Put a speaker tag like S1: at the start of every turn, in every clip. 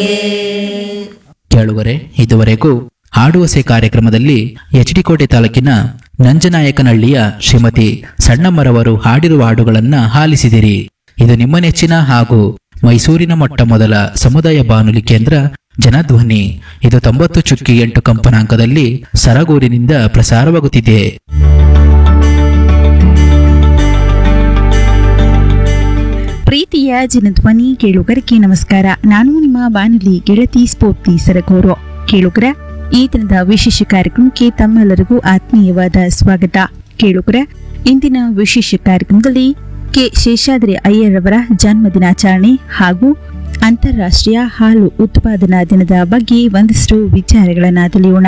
S1: ನಮಗೆ
S2: ಕೇಳುವರೆ ಇದುವರೆಗೂ ಹಾಡುವಸೆ ಕಾರ್ಯಕ್ರಮದಲ್ಲಿ ಎಚ್ ಡಿ ಕೋಟೆ ತಾಲೂಕಿನ ನಂಜನಾಯಕನಹಳ್ಳಿಯ ಶ್ರೀಮತಿ ಸಣ್ಣಮ್ಮರವರು ಹಾಡಿರುವ ಹಾಡುಗಳನ್ನ ಆಲಿಸಿದಿರಿ ಇದು ನಿಮ್ಮ ನೆಚ್ಚಿನ ಹಾಗೂ ಮೈಸೂರಿನ ಮೊಟ್ಟ ಮೊದಲ ಸಮುದಾಯ ಬಾನುಲಿ ಕೇಂದ್ರ ಜನಧ್ವನಿ ಇದು ತೊಂಬತ್ತು ಚುಕ್ಕಿ ಎಂಟು ಕಂಪನಾಂಕದಲ್ಲಿ ಸರಗೂರಿನಿಂದ ಪ್ರಸಾರವಾಗುತ್ತಿದೆ
S3: ಪ್ರೀತಿಯ ಜನಧ್ವನಿ ಕೇಳುಗರಿಗೆ ನಮಸ್ಕಾರ ನಾನು ನಿಮ್ಮ ಬಾನುಲಿ ಗೆಳತಿ ಸ್ಫೂರ್ತಿ ಸರಗೂರು ಕೇಳುಗರ ಈ ದಿನದ ವಿಶೇಷ ಕಾರ್ಯಕ್ರಮಕ್ಕೆ ತಮ್ಮೆಲ್ಲರಿಗೂ ಆತ್ಮೀಯವಾದ ಸ್ವಾಗತ ಕೇಳುಗರ ಇಂದಿನ ವಿಶೇಷ ಕಾರ್ಯಕ್ರಮದಲ್ಲಿ ಕೆ ಶೇಷಾದ್ರಿ ಅಯ್ಯರವರ ಜನ್ಮ ದಿನಾಚರಣೆ ಹಾಗೂ ಅಂತಾರಾಷ್ಟ್ರೀಯ ಹಾಲು ಉತ್ಪಾದನಾ ದಿನದ ಬಗ್ಗೆ ಒಂದಷ್ಟು ವಿಚಾರಗಳನ್ನ ತಿಳಿಯೋಣ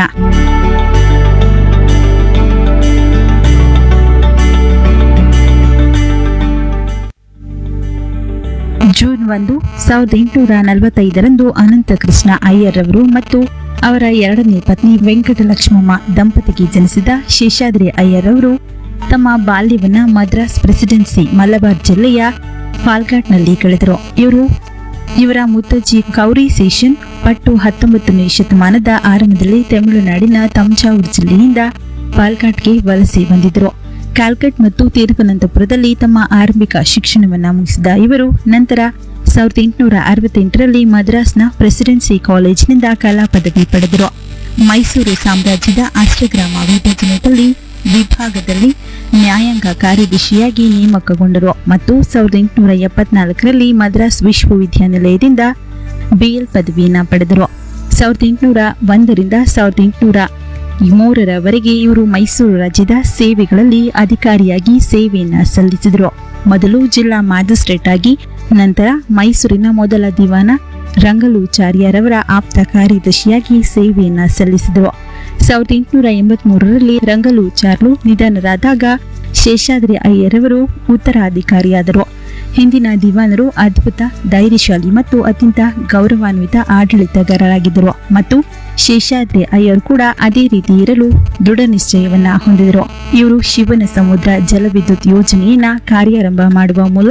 S3: ಜೂನ್ ಒಂದು ಸಾವಿರದ ಎಂಟುನೂರ ನಲವತ್ತೈದರಂದು ಅನಂತಕೃಷ್ಣ ಅಯ್ಯರ್ ಅವರು ಮತ್ತು ಅವರ ಎರಡನೇ ಪತ್ನಿ ವೆಂಕಟಲಕ್ಷ್ಮಮ್ಮ ದಂಪತಿಗೆ ಜನಿಸಿದ ಶೇಷಾದ್ರಿ ಅಯ್ಯರ್ ಅವರು ತಮ್ಮ ಬಾಲ್ಯವನ್ನ ಮದ್ರಾಸ್ ಪ್ರೆಸಿಡೆನ್ಸಿ ಮಲಬಾರ್ ಜಿಲ್ಲೆಯ ಪಾಲ್ಘಾಟ್ನಲ್ಲಿ ಕಳೆದರು ಇವರು ಇವರ ಮುತ್ತಜ್ಜಿ ಕೌರಿ ಸೇಷನ್ ಪಟ್ಟು ಹತ್ತೊಂಬತ್ತನೇ ಶತಮಾನದ ಆರಂಭದಲ್ಲಿ ತಮಿಳುನಾಡಿನ ತಂಜಾವೂರು ಜಿಲ್ಲೆಯಿಂದ ಪಾಲ್ಘಾಟ್ಗೆ ವಲಸೆ ಬಂದಿದ್ದರು ಕ್ಯಾಲ್ಕಟ್ ಮತ್ತು ತಿರುವನಂತಪುರದಲ್ಲಿ ತಮ್ಮ ಆರಂಭಿಕ ಶಿಕ್ಷಣವನ್ನ ಮುಗಿಸಿದ ಇವರು ನಂತರ ಸಾವಿರದ ಎಂಟುನೂರ ಅರವತ್ತೆಂಟರಲ್ಲಿ ಮದ್ರಾಸ್ನ ಪ್ರೆಸಿಡೆನ್ಸಿ ಕಾಲೇಜಿನಿಂದ ಕಲಾ ಪದವಿ ಪಡೆದರು ಮೈಸೂರು ಸಾಮ್ರಾಜ್ಯದ ಅಷ್ಟಗ್ರಾಮ ವಿಭಜನೆಯಲ್ಲಿ ವಿಭಾಗದಲ್ಲಿ ನ್ಯಾಯಾಂಗ ಕಾರ್ಯದರ್ಶಿಯಾಗಿ ನೇಮಕಗೊಂಡರು ಮತ್ತು ಸಾವಿರದ ಎಂಟುನೂರ ಎಪ್ಪತ್ನಾಲ್ಕರಲ್ಲಿ ಮದ್ರಾಸ್ ವಿಶ್ವವಿದ್ಯಾನಿಲಯದಿಂದ ಬಿಎಲ್ ಪದವಿಯನ್ನ ಪಡೆದರು ಸಾವಿರದ ಎಂಟುನೂರ ಒಂದರಿಂದ ಸಾವಿರದ ಎಂಟುನೂರ ಮೂರರವರೆಗೆ ಇವರು ಮೈಸೂರು ರಾಜ್ಯದ ಸೇವೆಗಳಲ್ಲಿ ಅಧಿಕಾರಿಯಾಗಿ ಸೇವೆಯನ್ನ ಸಲ್ಲಿಸಿದರು ಮೊದಲು ಜಿಲ್ಲಾ ಮ್ಯಾಜಿಸ್ಟ್ರೇಟ್ ಆಗಿ ನಂತರ ಮೈಸೂರಿನ ಮೊದಲ ದಿವಾನ ರಂಗಲೂಚಾರ್ಯರವರ ಆಪ್ತ ಕಾರ್ಯದರ್ಶಿಯಾಗಿ ಸೇವೆಯನ್ನ ಸಲ್ಲಿಸಿದರು ಸಾವಿರದ ಎಂಟುನೂರ ಎಂಬತ್ಮೂರರಲ್ಲಿ ರಂಗಲೂಚಾರ್ಲು ನಿಧನರಾದಾಗ ಶೇಷಾದ್ರಿ ಅಯ್ಯರವರು ಉತ್ತರಾಧಿಕಾರಿಯಾದರು ಹಿಂದಿನ ದಿವಾನರು ಅದ್ಭುತ ಧೈರ್ಯಶಾಲಿ ಮತ್ತು ಅತ್ಯಂತ ಗೌರವಾನ್ವಿತ ಆಡಳಿತಗಾರರಾಗಿದ್ದರು ಮತ್ತು ಶೇಷಾದ್ರಿ ಅಯ್ಯರ್ ಕೂಡ ಅದೇ ರೀತಿ ಇರಲು ದೃಢ ನಿಶ್ಚಯವನ್ನ ಹೊಂದಿದರು ಇವರು ಶಿವನ ಸಮುದ್ರ ಜಲವಿದ್ಯುತ್ ಯೋಜನೆಯನ್ನ ಕಾರ್ಯಾರಂಭ ಮಾಡುವ ಮೂಲಕ